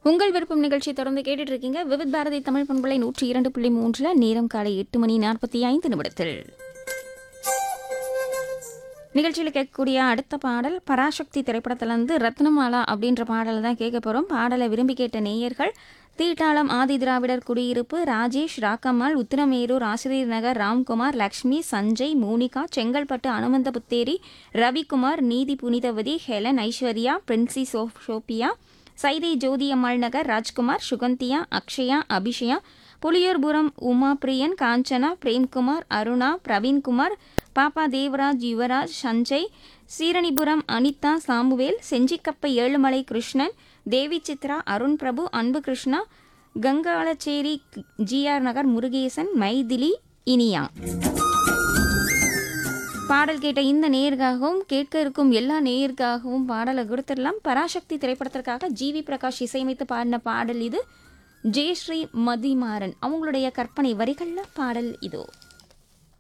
உங்கள் விருப்பம் நிகழ்ச்சி தொடர்ந்து கேட்டுட்டு இருக்கீங்க விவித் பாரதி தமிழ் பண்பலை நூற்றி இரண்டு புள்ளி மூன்றுல நேரம் காலை எட்டு மணி நாற்பத்தி ஐந்து நிமிடத்தில் நிகழ்ச்சியில் கேட்கக்கூடிய அடுத்த பாடல் பராசக்தி திரைப்படத்திலிருந்து ரத்னமாலா அப்படின்ற பாடலை தான் கேட்க போகிறோம் பாடலை விரும்பி கேட்ட நேயர்கள் தீட்டாளம் ஆதி திராவிடர் குடியிருப்பு ராஜேஷ் ராக்கம்மாள் உத்திரமேரூர் ஆசிரியர் நகர் ராம்குமார் லக்ஷ்மி சஞ்சய் மோனிகா செங்கல்பட்டு அனுமந்த புத்தேரி ரவிக்குமார் நீதி புனிதவதி ஹெலன் ஐஸ்வர்யா பிரின்சி சோ சோபியா சைதை ஜோதி அம்மாள் நகர் ராஜ்குமார் சுகந்தியா அக்ஷயா அபிஷயா புலியூர்புரம் உமா பிரியன் காஞ்சனா பிரேம்குமார் அருணா பிரவீன்குமார் பாப்பா தேவராஜ் யுவராஜ் சஞ்சய் சீரணிபுரம் அனிதா சாமுவேல் செஞ்சிக்கப்பை ஏழுமலை கிருஷ்ணன் தேவி சித்ரா அருண் பிரபு அன்பு கிருஷ்ணா கங்காளச்சேரி ஜிஆர் நகர் முருகேசன் மைதிலி இனியா பாடல் கேட்ட இந்த நேயருக்காகவும் கேட்க இருக்கும் எல்லா நேயருக்காகவும் பாடலை கொடுத்துடலாம் பராசக்தி திரைப்படத்திற்காக ஜிவி பிரகாஷ் இசையமைத்து பாடின பாடல் இது ஜெயஸ்ரீ மதிமாறன் அவங்களுடைய கற்பனை வரிகளில் பாடல் இதோ